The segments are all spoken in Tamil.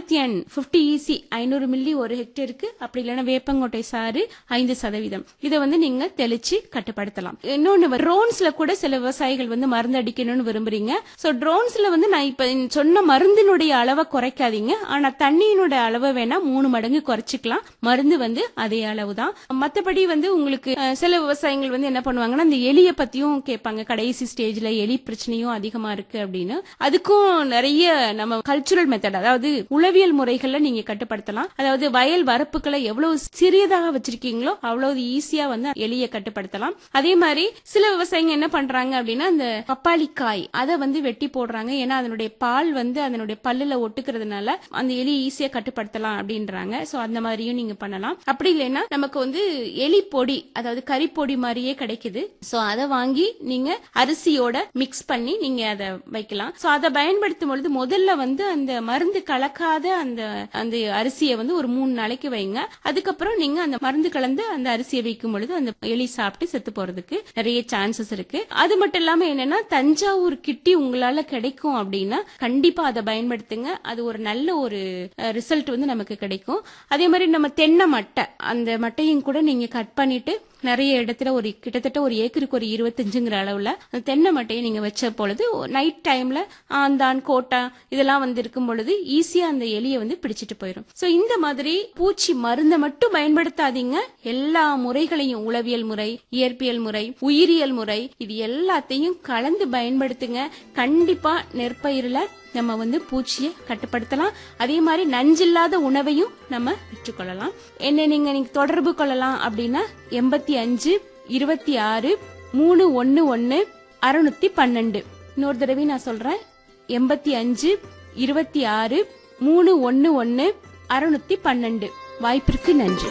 இமாத்தியன் பிப்டி இசி ஐநூறு மில்லி ஒரு ஹெக்டேருக்கு அப்படி இல்லைன்னா வேப்பங்கொட்டை சாறு ஐந்து சதவீதம் இதை வந்து நீங்க தெளிச்சு கட்டுப்படுத்தலாம் இன்னொன்னு ட்ரோன்ஸ்ல கூட சில விவசாயிகள் வந்து மருந்து அடிக்கணும்னு விரும்புறீங்க சோ ட்ரோன்ஸ்ல வந்து நான் இப்ப சொன்ன மருந்தினுடைய அளவை குறைக்காதீங்க ஆனா தண்ணியினுடைய அளவை வேணா மூணு மடங்கு குறைச்சிக்கலாம் மருந்து வந்து அதே அளவு தான் மத்தபடி வந்து உங்களுக்கு அஹ், சில விவசாயிகள் வந்து என்ன பண்ணுவாங்கன்னா இந்த எலிய பத்தியும் கேட்பாங்க கடைசி ஸ்டேஜ்ல எலி பிரச்சனையும் அதிகமா இருக்கு அப்படின்னு அதுக்கும் நிறைய நம்ம கல்ச்சுரல் மெத்தட் அதாவது உளவியல் முறைகள்ல நீங்க கட்டுப்படுத்தலாம் அதாவது வயல் வரப்புகளை எவ்வளவு சிறியதாக வச்சிருக்கீங்களோ அவ்வளவு ஈஸியா வந்து எலிய கட்டுப்படுத்தலாம் அதே மாதிரி சில விவசாயிங்க என்ன பண்றாங்க அப்படின்னா இந்த பப்பாளி காய் அதை வந்து வெட்டி போடுறாங்க ஏன்னா அதனுடைய பால் வந்து அதனுடைய பல்லுல ஒட்டுக்கிறதுனால அந்த எலி ஈஸியா கட்டுப்படுத்தலாம் அப்படின்றாங்க சோ அந்த மாதிரியும் நீங்க பண்ணலாம் அப்படி இல்லைன்னா நமக்கு வந்து எலி பொடி அதாவது கறி பொடி மாதிரியே கிடைக்குது சோ அதை வாங்கி நீங்க அரிசியோட மிக்ஸ் பண்ணி நீங்க அதை வைக்கலாம் சோ அதை பயன்படுத்தும் பொழுது முதல்ல வந்து அந்த மருந்து கலக்காத அந்த அந்த அரிசியை வந்து ஒரு மூணு நாளைக்கு வைங்க அதுக்கப்புறம் நீங்க அந்த மருந்து கலந்து அந்த அரிசியை வைக்கும் பொழுது அந்த எலி சாப்பிட்டு செத்து போறதுக்கு நிறைய சான்சஸ் இருக்கு அது மட்டும் இல்லாம என்னன்னா தஞ்சாவூர் கிட்டி உங்களால கிடைக்கும் அப்படின்னா கண்டிப்பா அதை பயன்படுத்துங்க அது ஒரு நல்ல ஒரு ரிசல்ட் வந்து நமக்கு கிடைக்கும் அதே மாதிரி நம்ம தென்னை மட்டை அந்த மட்டையும் கூட நீங்க கட் பண்ணிட்டு நிறைய இடத்துல ஒரு கிட்டத்தட்ட ஒரு ஏக்கருக்கு ஒரு இருபத்தஞ்சுங்கிற அளவுல அந்த தென்னை மட்டையை நீங்க வச்ச பொழுது நைட் டைம்ல ஆந்தான் கோட்டா இதெல்லாம் வந்து இருக்கும் பொழுது ஈஸியா அந்த எலியை வந்து பிடிச்சிட்டு போயிடும் சோ இந்த மாதிரி பூச்சி மருந்தை மட்டும் பயன்படுத்தாதீங்க எல்லா முறைகளையும் உளவியல் முறை இயற்பியல் முறை உயிரியல் முறை இது எல்லாத்தையும் கலந்து பயன்படுத்துங்க கண்டிப்பா நெற்பயிரில நம்ம வந்து பூச்சியை கட்டுப்படுத்தலாம் அதே மாதிரி நஞ்சில்லாத உணவையும் நம்ம பெற்றுக்கொள்ளலாம் என்ன நீங்க நீங்க தொடர்பு கொள்ளலாம் அப்படின்னா எண்பத்தி அஞ்சு இருபத்தி ஆறு மூணு ஒன்னு ஒன்னு அறுநூத்தி பன்னெண்டு இன்னொரு தடவை நான் சொல்றேன் எண்பத்தி அஞ்சு இருபத்தி ஆறு மூணு ஒன்னு ஒன்னு அறுநூத்தி பன்னெண்டு வாய்ப்பிற்கு நன்றி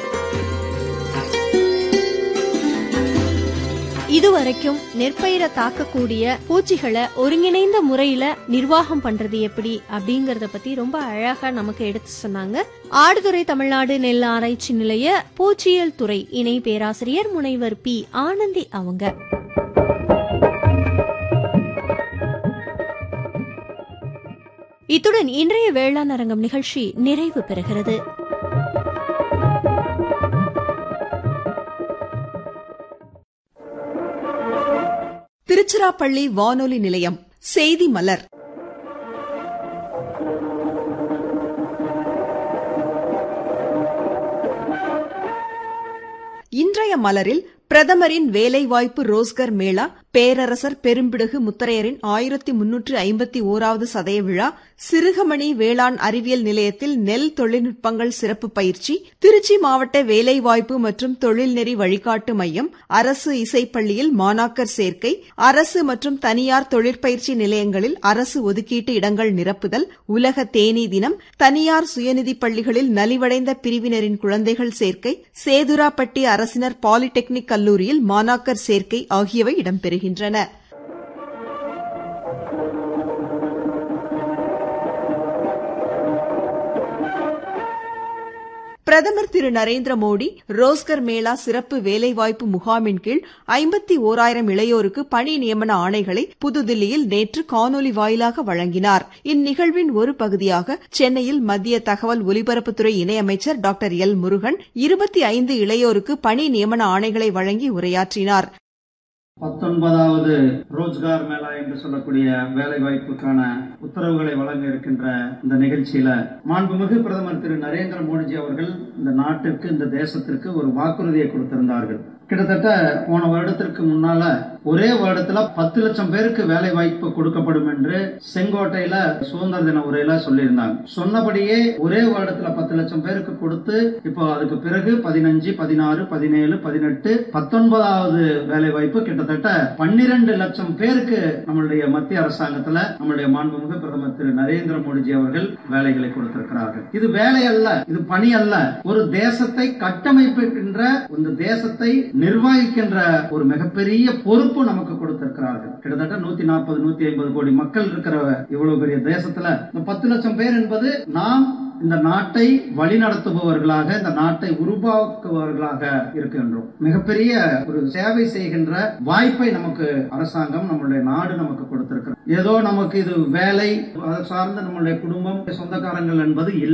இதுவரைக்கும் நெற்பயிரை தாக்கக்கூடிய பூச்சிகளை ஒருங்கிணைந்த முறையில நிர்வாகம் பண்றது எப்படி அப்படிங்கறத பத்தி ரொம்ப அழகா நமக்கு எடுத்து சொன்னாங்க ஆடுதுறை தமிழ்நாடு நெல் ஆராய்ச்சி நிலைய பூச்சியியல் துறை இணை பேராசிரியர் முனைவர் பி ஆனந்தி அவங்க இத்துடன் இன்றைய வேளாண் அரங்கம் நிகழ்ச்சி நிறைவு பெறுகிறது திருச்சிராப்பள்ளி வானொலி நிலையம் செய்தி மலர் இன்றைய மலரில் பிரதமரின் வேலைவாய்ப்பு ரோஸ்கர் மேளா பேரரசர் பெரும்பிடுகு முத்தரையரின் ஆயிரத்தி முன்னூற்று ஐம்பத்தி ஓராவது சதய விழா சிறுகமணி வேளாண் அறிவியல் நிலையத்தில் நெல் தொழில்நுட்பங்கள் சிறப்பு பயிற்சி திருச்சி மாவட்ட வேலைவாய்ப்பு மற்றும் தொழில்நெறி வழிகாட்டு மையம் அரசு இசைப்பள்ளியில் மாணாக்கர் சேர்க்கை அரசு மற்றும் தனியார் தொழிற்பயிற்சி நிலையங்களில் அரசு ஒதுக்கீட்டு இடங்கள் நிரப்புதல் உலக தேனீ தினம் தனியார் சுயநிதி பள்ளிகளில் நலிவடைந்த பிரிவினரின் குழந்தைகள் சேர்க்கை சேதுராப்பட்டி அரசினர் பாலிடெக்னிக் கல்லூரியில் மாணாக்கர் சேர்க்கை ஆகியவை இடம்பெறுகின்றன பிரதமர் திரு நரேந்திர மோடி ரோஸ்கர் மேளா சிறப்பு வேலைவாய்ப்பு முகாமின் கீழ் ஐம்பத்தி ஓராயிரம் இளையோருக்கு பணி நியமன ஆணைகளை புதுதில்லியில் நேற்று காணொலி வாயிலாக வழங்கினார் இந்நிகழ்வின் ஒரு பகுதியாக சென்னையில் மத்திய தகவல் ஒலிபரப்புத்துறை இணையமைச்சர் டாக்டர் எல் முருகன் இருபத்தி ஐந்து இளையோருக்கு பணி நியமன ஆணைகளை வழங்கி உரையாற்றினார் பத்தொன்பதாவது ரோஜ்கார் மேளா என்று சொல்லக்கூடிய வேலை வாய்ப்புக்கான உத்தரவுகளை வழங்க இருக்கின்ற இந்த நிகழ்ச்சியில மாண்புமிகு பிரதமர் திரு நரேந்திர மோடிஜி அவர்கள் இந்த நாட்டிற்கு இந்த தேசத்திற்கு ஒரு வாக்குறுதியை கொடுத்திருந்தார்கள் கிட்டத்தட்ட போன வருடத்திற்கு முன்னால ஒரே வருடத்துல பத்து லட்சம் பேருக்கு வேலை வாய்ப்பு கொடுக்கப்படும் என்று செங்கோட்டையில சுதந்திர தின உரையில சொல்லியிருந்தாங்க சொன்னபடியே ஒரே வருடத்துல பத்து லட்சம் பேருக்கு கொடுத்து இப்போ அதுக்கு பிறகு பதினஞ்சு பதினாறு பதினேழு பதினெட்டு பத்தொன்பதாவது வேலை வாய்ப்பு கிட்டத்தட்ட பன்னிரண்டு லட்சம் பேருக்கு நம்மளுடைய மத்திய அரசாங்கத்துல நம்மளுடைய மாண்புமிகு பிரதமர் திரு நரேந்திர மோடிஜி அவர்கள் வேலைகளை கொடுத்திருக்கிறார்கள் இது வேலை அல்ல இது பணி அல்ல ஒரு தேசத்தை கட்டமைப்புகின்ற இந்த தேசத்தை நிர்வகிக்கின்ற ஒரு மிகப்பெரிய பொறுப்பு நமக்கு கொடுத்திருக்கிறார்கள் கிட்டத்தட்ட நூத்தி நாற்பது நூத்தி ஐம்பது கோடி மக்கள் இருக்கிற இவ்வளவு பெரிய தேசத்துல இந்த பத்து லட்சம் பேர் என்பது நாம் இந்த நாட்டை வழிநடத்துபவர்களாக இந்த நாட்டை உருவாக்குபவர்களாக இருக்கின்றோம் மிகப்பெரிய ஒரு சேவை செய்கின்ற வாய்ப்பை நமக்கு அரசாங்கம் நம்மளுடைய நாடு நமக்கு கொடுத்திருக்கிறது ஏதோ நமக்கு இது வேலை அதை சார்ந்த நம்மளுடைய குடும்பம் சொந்தக்காரங்கள் என்பது இல்லை